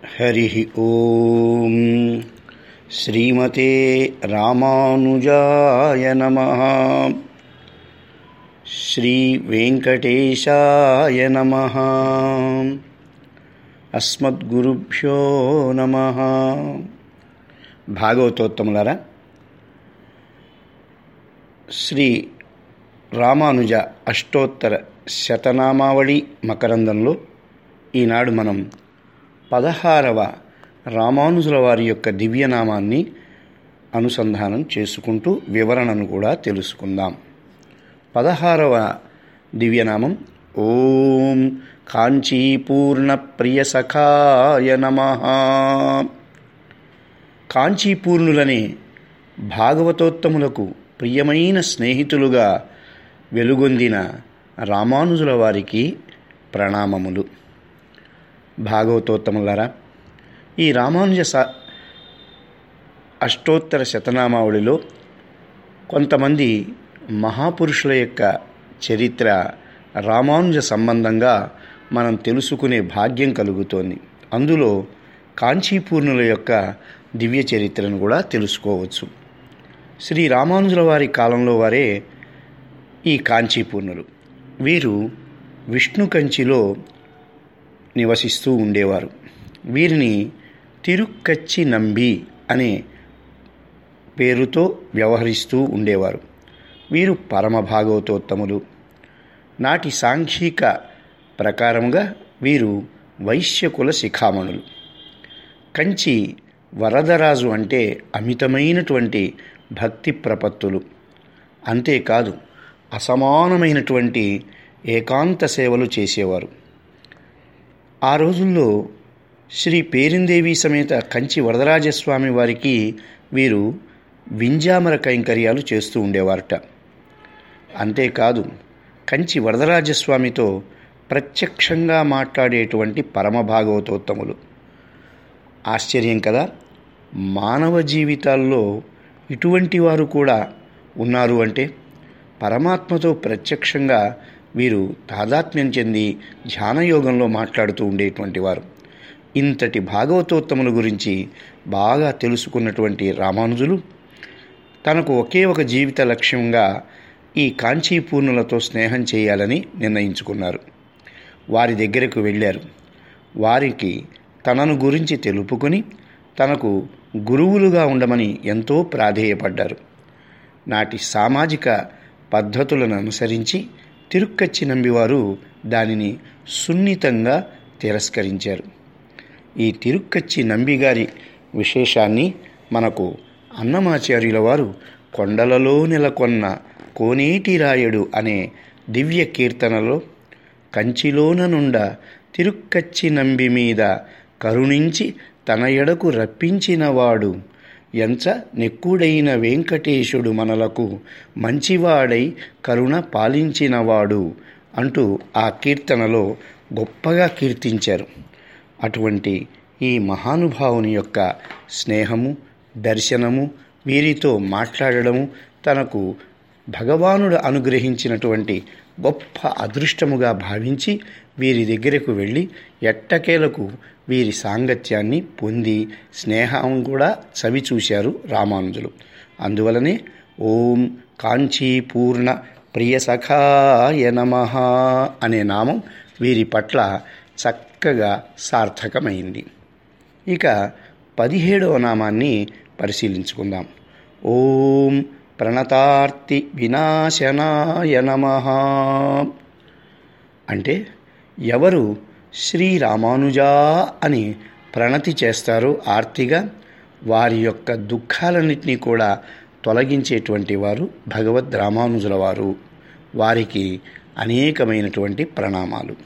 హరి ఓం శ్రీమతే రామానుజాయ నమ శ్రీ వెంకటేశాయ నమ అస్మద్గురుభ్యో నమ భాగవతోత్తములారా శ్రీ రామానుజ అష్టోత్తర శతనామావళి మకరందంలో ఈనాడు మనం పదహారవ రామానుజుల వారి యొక్క దివ్యనామాన్ని అనుసంధానం చేసుకుంటూ వివరణను కూడా తెలుసుకుందాం పదహారవ దివ్యనామం ఓం కాంచీపూర్ణ ప్రియ సఖాయ నమ కాంచీపూర్ణులని భాగవతోత్తములకు ప్రియమైన స్నేహితులుగా వెలుగొందిన రామానుజుల వారికి ప్రణామములు భాగవతోత్తములారా ఈ రామానుజ స అష్టోత్తర శతనామావళిలో కొంతమంది మహాపురుషుల యొక్క చరిత్ర రామానుజ సంబంధంగా మనం తెలుసుకునే భాగ్యం కలుగుతోంది అందులో కాంచీపూర్ణుల యొక్క దివ్య చరిత్రను కూడా తెలుసుకోవచ్చు శ్రీ రామానుజుల వారి కాలంలో వారే ఈ కాంచీపూర్ణులు వీరు విష్ణు కంచిలో నివసిస్తూ ఉండేవారు వీరిని తిరుక్కచ్చి నంబి అనే పేరుతో వ్యవహరిస్తూ ఉండేవారు వీరు పరమ భాగవతోత్తములు నాటి సాంఘిక ప్రకారముగా వీరు వైశ్యకుల శిఖామణులు కంచి వరదరాజు అంటే అమితమైనటువంటి భక్తి ప్రపత్తులు అంతేకాదు అసమానమైనటువంటి ఏకాంత సేవలు చేసేవారు ఆ రోజుల్లో శ్రీ పేరిందేవి సమేత కంచి వరదరాజస్వామి వారికి వీరు వింజామర కైంకర్యాలు చేస్తూ ఉండేవారట అంతేకాదు కంచి వరదరాజస్వామితో ప్రత్యక్షంగా మాట్లాడేటువంటి పరమ భాగవతోత్తములు ఆశ్చర్యం కదా మానవ జీవితాల్లో ఇటువంటి వారు కూడా ఉన్నారు అంటే పరమాత్మతో ప్రత్యక్షంగా వీరు తాదాత్మ్యం చెంది ధ్యానయోగంలో మాట్లాడుతూ ఉండేటువంటి వారు ఇంతటి భాగవతోత్తముల గురించి బాగా తెలుసుకున్నటువంటి రామానుజులు తనకు ఒకే ఒక జీవిత లక్ష్యంగా ఈ కాంచీపూర్ణులతో స్నేహం చేయాలని నిర్ణయించుకున్నారు వారి దగ్గరకు వెళ్ళారు వారికి తనను గురించి తెలుపుకొని తనకు గురువులుగా ఉండమని ఎంతో ప్రాధేయపడ్డారు నాటి సామాజిక పద్ధతులను అనుసరించి తిరుక్కచ్చి నంబివారు దానిని సున్నితంగా తిరస్కరించారు ఈ తిరుక్కచ్చి నంబిగారి విశేషాన్ని మనకు అన్నమాచార్యుల వారు కొండలలో నెలకొన్న కోనేటి రాయుడు అనే దివ్య కీర్తనలో కంచిలోన నుండ తిరుక్కచ్చి నంబి మీద కరుణించి తన ఎడకు రప్పించినవాడు ఎంచ నెక్కుడైన వెంకటేశుడు మనలకు మంచివాడై కరుణ పాలించినవాడు అంటూ ఆ కీర్తనలో గొప్పగా కీర్తించారు అటువంటి ఈ మహానుభావుని యొక్క స్నేహము దర్శనము వీరితో మాట్లాడడము తనకు భగవానుడు అనుగ్రహించినటువంటి గొప్ప అదృష్టముగా భావించి వీరి దగ్గరకు వెళ్ళి ఎట్టకేలకు వీరి సాంగత్యాన్ని పొంది స్నేహం కూడా చవి చూశారు రామానుజులు అందువలనే ఓం కాంచీపూర్ణ ప్రియ సఖాయ నమ అనే నామం వీరి పట్ల చక్కగా సార్థకమైంది ఇక పదిహేడవ నామాన్ని పరిశీలించుకుందాం ఓం ప్రణతార్తి వినాశనాయ నమ అంటే ఎవరు శ్రీ రామానుజా అని ప్రణతి చేస్తారో ఆర్తిగా వారి యొక్క దుఃఖాలన్నింటినీ కూడా తొలగించేటువంటి వారు భగవద్ రామానుజుల వారు వారికి అనేకమైనటువంటి ప్రణామాలు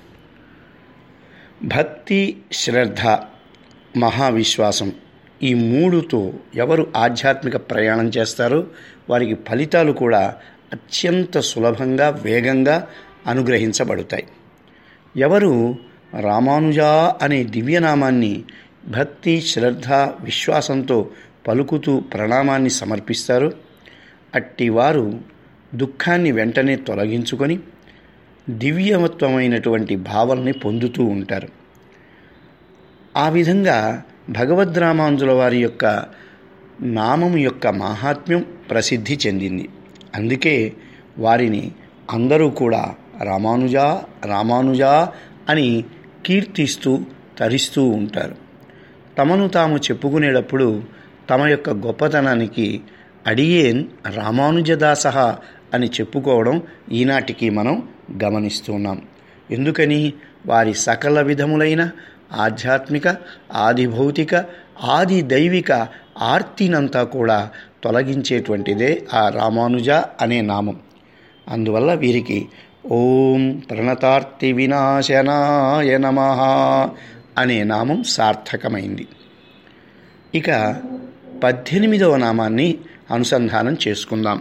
భక్తి శ్రద్ధ మహావిశ్వాసం ఈ మూడుతో ఎవరు ఆధ్యాత్మిక ప్రయాణం చేస్తారో వారికి ఫలితాలు కూడా అత్యంత సులభంగా వేగంగా అనుగ్రహించబడతాయి ఎవరు రామానుజా అనే దివ్యనామాన్ని భక్తి శ్రద్ధ విశ్వాసంతో పలుకుతూ ప్రణామాన్ని సమర్పిస్తారో అట్టివారు దుఃఖాన్ని వెంటనే తొలగించుకొని దివ్యమత్వమైనటువంటి భావనని పొందుతూ ఉంటారు ఆ విధంగా భగవద్ రామానుజుల వారి యొక్క నామం యొక్క మాహాత్మ్యం ప్రసిద్ధి చెందింది అందుకే వారిని అందరూ కూడా రామానుజా రామానుజా అని కీర్తిస్తూ తరిస్తూ ఉంటారు తమను తాము చెప్పుకునేటప్పుడు తమ యొక్క గొప్పతనానికి అడియేన్ రామానుజదాస అని చెప్పుకోవడం ఈనాటికి మనం గమనిస్తున్నాం ఎందుకని వారి సకల విధములైన ఆధ్యాత్మిక ఆది భౌతిక ఆది దైవిక ఆర్తినంతా కూడా తొలగించేటువంటిదే ఆ రామానుజ అనే నామం అందువల్ల వీరికి ఓం ప్రణతార్తి వినాశనాయ నమ అనే నామం సార్థకమైంది ఇక పద్దెనిమిదవ నామాన్ని అనుసంధానం చేసుకుందాం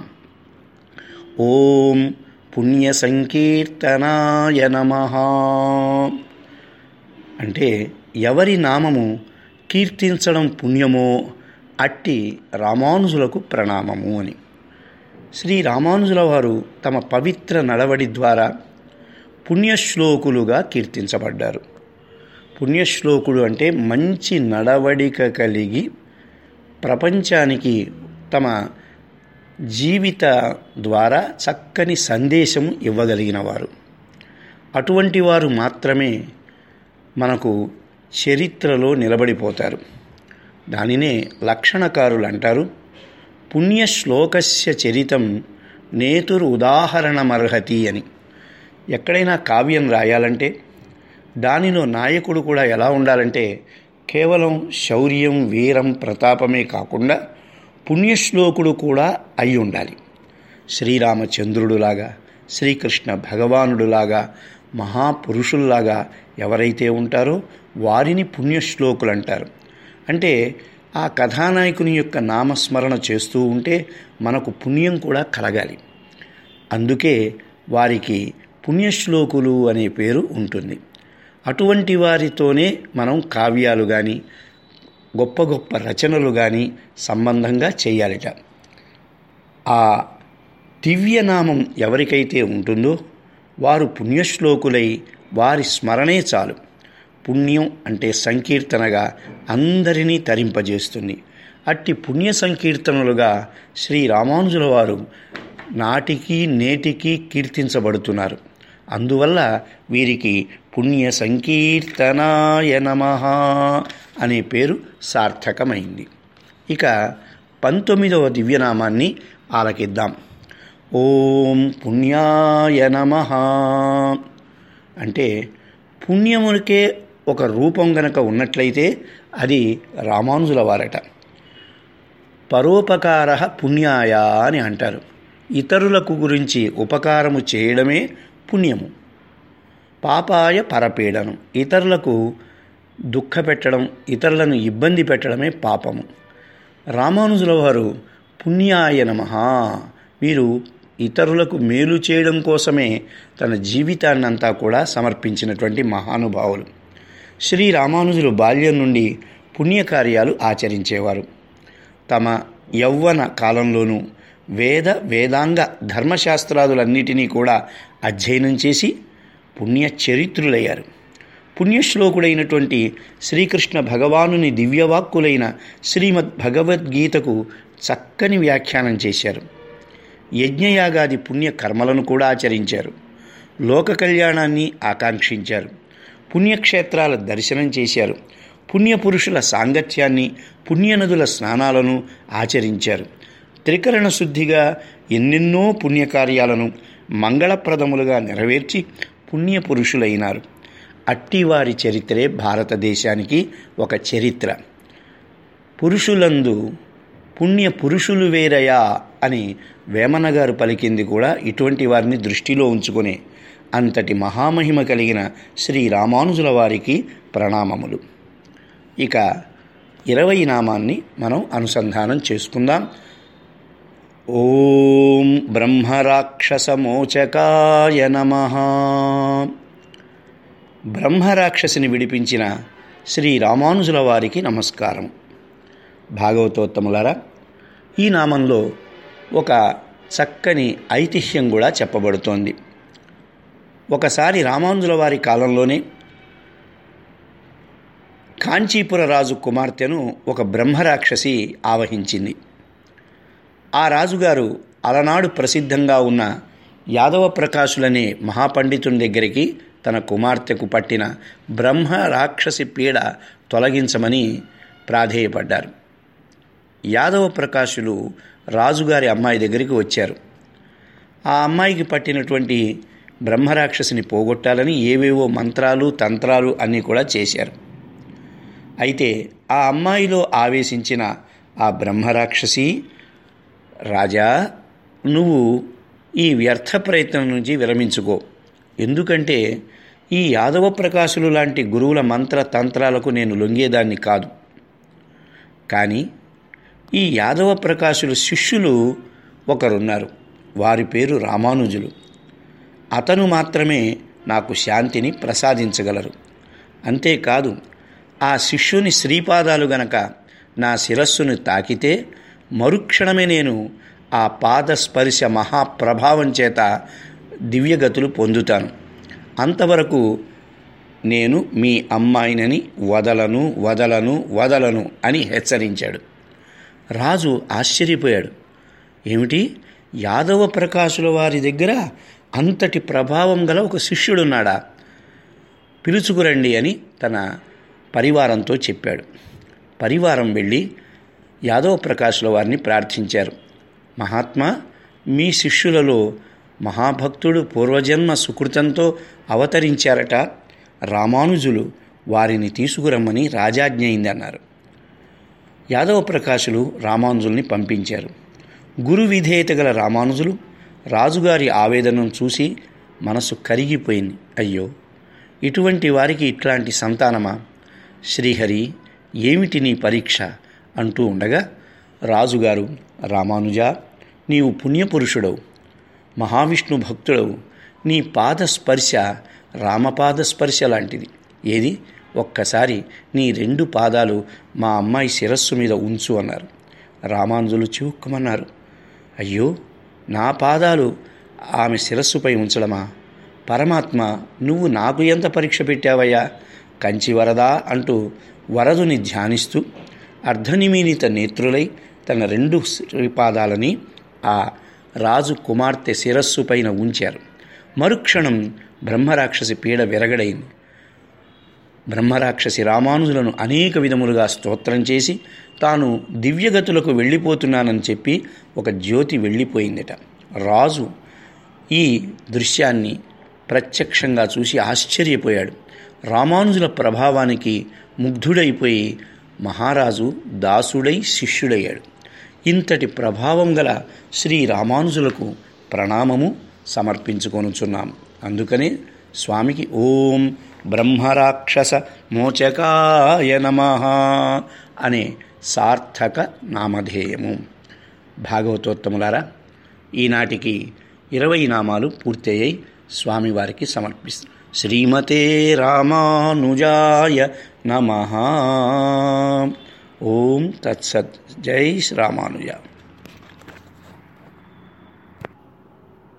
ఓం పుణ్య సంకీర్తనాయ నమ అంటే ఎవరి నామము కీర్తించడం పుణ్యమో అట్టి రామానుజులకు ప్రణామము అని శ్రీ రామానుజుల వారు తమ పవిత్ర నడవడి ద్వారా పుణ్యశ్లోకులుగా కీర్తించబడ్డారు పుణ్యశ్లోకుడు అంటే మంచి నడవడిక కలిగి ప్రపంచానికి తమ జీవిత ద్వారా చక్కని సందేశము ఇవ్వగలిగిన వారు అటువంటి వారు మాత్రమే మనకు చరిత్రలో నిలబడిపోతారు దానినే లక్షణకారులు అంటారు పుణ్యశ్లోకస్య చరితం నేతురు ఉదాహరణమర్హతి అని ఎక్కడైనా కావ్యం రాయాలంటే దానిలో నాయకుడు కూడా ఎలా ఉండాలంటే కేవలం శౌర్యం వీరం ప్రతాపమే కాకుండా పుణ్యశ్లోకుడు కూడా అయి ఉండాలి శ్రీరామచంద్రుడులాగా శ్రీకృష్ణ భగవానుడులాగా మహాపురుషుల్లాగా ఎవరైతే ఉంటారో వారిని పుణ్యశ్లోకులు అంటారు అంటే ఆ కథానాయకుని యొక్క నామస్మరణ చేస్తూ ఉంటే మనకు పుణ్యం కూడా కలగాలి అందుకే వారికి పుణ్యశ్లోకులు అనే పేరు ఉంటుంది అటువంటి వారితోనే మనం కావ్యాలు కానీ గొప్ప గొప్ప రచనలు కానీ సంబంధంగా చేయాలిట ఆ దివ్యనామం ఎవరికైతే ఉంటుందో వారు పుణ్యశ్లోకులై వారి స్మరణే చాలు పుణ్యం అంటే సంకీర్తనగా అందరినీ తరింపజేస్తుంది అట్టి పుణ్య సంకీర్తనలుగా శ్రీ రామానుజుల వారు నాటికి నేటికి కీర్తించబడుతున్నారు అందువల్ల వీరికి పుణ్య సంకీర్తనాయ నమ అనే పేరు సార్థకమైంది ఇక పంతొమ్మిదవ దివ్యనామాన్ని ఆలకిద్దాం ఓం పుణ్యాయ నమ అంటే పుణ్యమునికే ఒక రూపం గనక ఉన్నట్లయితే అది రామానుజుల వారట పరోపకార పుణ్యాయ అని అంటారు ఇతరులకు గురించి ఉపకారము చేయడమే పుణ్యము పాపాయ పరపీడనం ఇతరులకు దుఃఖ పెట్టడం ఇతరులను ఇబ్బంది పెట్టడమే పాపము రామానుజుల వారు పుణ్యాయ నమ వీరు ఇతరులకు మేలు చేయడం కోసమే తన జీవితాన్నంతా కూడా సమర్పించినటువంటి మహానుభావులు శ్రీ రామానుజులు బాల్యం నుండి పుణ్యకార్యాలు ఆచరించేవారు తమ యౌవన కాలంలోనూ వేద వేదాంగ ధర్మశాస్త్రాదులన్నిటినీ కూడా అధ్యయనం చేసి పుణ్య చరిత్రులయ్యారు పుణ్యశ్లోకుడైనటువంటి శ్రీకృష్ణ భగవానుని దివ్యవాక్కులైన శ్రీమద్ భగవద్గీతకు చక్కని వ్యాఖ్యానం చేశారు యజ్ఞయాగాది పుణ్య కర్మలను కూడా ఆచరించారు లోక కళ్యాణాన్ని ఆకాంక్షించారు పుణ్యక్షేత్రాల దర్శనం చేశారు పుణ్యపురుషుల సాంగత్యాన్ని పుణ్యనదుల స్నానాలను ఆచరించారు త్రికరణ శుద్ధిగా ఎన్నెన్నో పుణ్యకార్యాలను మంగళప్రదములుగా నెరవేర్చి పుణ్యపురుషులైనారు అట్టివారి చరిత్రే భారతదేశానికి ఒక చరిత్ర పురుషులందు పుణ్య పురుషులు వేరయా అని వేమన గారు పలికింది కూడా ఇటువంటి వారిని దృష్టిలో ఉంచుకునే అంతటి మహామహిమ కలిగిన శ్రీ రామానుజుల వారికి ప్రణామములు ఇక ఇరవై నామాన్ని మనం అనుసంధానం చేసుకుందాం ఓం బ్రహ్మరాక్షసమోచకాయ నమ బ్రహ్మరాక్షసిని విడిపించిన శ్రీ రామానుజుల వారికి నమస్కారం భాగవతోత్తములారా ఈ నామంలో ఒక చక్కని ఐతిహ్యం కూడా చెప్పబడుతోంది ఒకసారి రామానుజుల వారి కాలంలోనే కాంచీపుర రాజు కుమార్తెను ఒక బ్రహ్మరాక్షసి ఆవహించింది ఆ రాజుగారు అలనాడు ప్రసిద్ధంగా ఉన్న యాదవ ప్రకాశులనే మహాపండితుని దగ్గరికి తన కుమార్తెకు పట్టిన బ్రహ్మ రాక్షసి పీడ తొలగించమని ప్రాధేయపడ్డారు యాదవ ప్రకాశులు రాజుగారి అమ్మాయి దగ్గరికి వచ్చారు ఆ అమ్మాయికి పట్టినటువంటి బ్రహ్మరాక్షసిని పోగొట్టాలని ఏవేవో మంత్రాలు తంత్రాలు అన్నీ కూడా చేశారు అయితే ఆ అమ్మాయిలో ఆవేశించిన ఆ బ్రహ్మరాక్షసి రాజా నువ్వు ఈ వ్యర్థ ప్రయత్నం నుంచి విరమించుకో ఎందుకంటే ఈ యాదవ ప్రకాశులు లాంటి గురువుల మంత్ర తంత్రాలకు నేను లొంగేదాన్ని కాదు కానీ ఈ యాదవ ప్రకాశుల శిష్యులు ఒకరున్నారు వారి పేరు రామానుజులు అతను మాత్రమే నాకు శాంతిని ప్రసాదించగలరు అంతేకాదు ఆ శిష్యుని శ్రీపాదాలు గనక నా శిరస్సును తాకితే మరుక్షణమే నేను ఆ పాదస్పర్శ మహాప్రభావం చేత దివ్యగతులు పొందుతాను అంతవరకు నేను మీ అమ్మాయినని వదలను వదలను వదలను అని హెచ్చరించాడు రాజు ఆశ్చర్యపోయాడు ఏమిటి యాదవ ప్రకాశుల వారి దగ్గర అంతటి ప్రభావం గల ఒక శిష్యుడున్నాడా పిలుచుకురండి అని తన పరివారంతో చెప్పాడు పరివారం వెళ్ళి యాదవ ప్రకాశుల వారిని ప్రార్థించారు మహాత్మా మీ శిష్యులలో మహాభక్తుడు పూర్వజన్మ సుకృతంతో అవతరించారట రామానుజులు వారిని తీసుకురమ్మని రాజాజ్ఞ అయిందన్నారు యాదవ ప్రకాశులు రామానుజుల్ని పంపించారు గురు విధేయత గల రామానుజులు రాజుగారి ఆవేదనను చూసి మనసు కరిగిపోయింది అయ్యో ఇటువంటి వారికి ఇట్లాంటి సంతానమా శ్రీహరి ఏమిటి నీ పరీక్ష అంటూ ఉండగా రాజుగారు రామానుజ నీవు పుణ్యపురుషుడవు మహావిష్ణు భక్తుడవు నీ పాద స్పర్శ రామపాద స్పర్శ లాంటిది ఏది ఒక్కసారి నీ రెండు పాదాలు మా అమ్మాయి శిరస్సు మీద ఉంచు అన్నారు రామానుజులు చివుక్కమన్నారు అయ్యో నా పాదాలు ఆమె శిరస్సుపై ఉంచడమా పరమాత్మ నువ్వు నాకు ఎంత పరీక్ష పెట్టావయ్యా కంచి వరదా అంటూ వరదుని ధ్యానిస్తూ అర్ధనిమీలిత నేత్రులై తన రెండు శ్రీపాదాలని ఆ రాజు కుమార్తె శిరస్సు పైన ఉంచారు మరుక్షణం బ్రహ్మరాక్షసి పీడ విరగడైంది బ్రహ్మరాక్షసి రామానుజులను అనేక విధములుగా స్తోత్రం చేసి తాను దివ్యగతులకు వెళ్ళిపోతున్నానని చెప్పి ఒక జ్యోతి వెళ్ళిపోయిందట రాజు ఈ దృశ్యాన్ని ప్రత్యక్షంగా చూసి ఆశ్చర్యపోయాడు రామానుజుల ప్రభావానికి ముగ్ధుడైపోయి మహారాజు దాసుడై శిష్యుడయ్యాడు ఇంతటి ప్రభావం గల శ్రీ రామానుజులకు ప్రణామము సమర్పించుకొనుచున్నాం అందుకనే స్వామికి ఓం బ్రహ్మరాక్షస మోచకాయ నమ అనే సార్థక నామధేయము భాగవతోత్తములారా ఈనాటికి ఇరవై నామాలు పూర్తయ్యాయి స్వామివారికి సమర్పిస్తాం శ్రీమతే రామానుజాయ నమ ఓం తత్సత్ జై శ్రీరామానుజ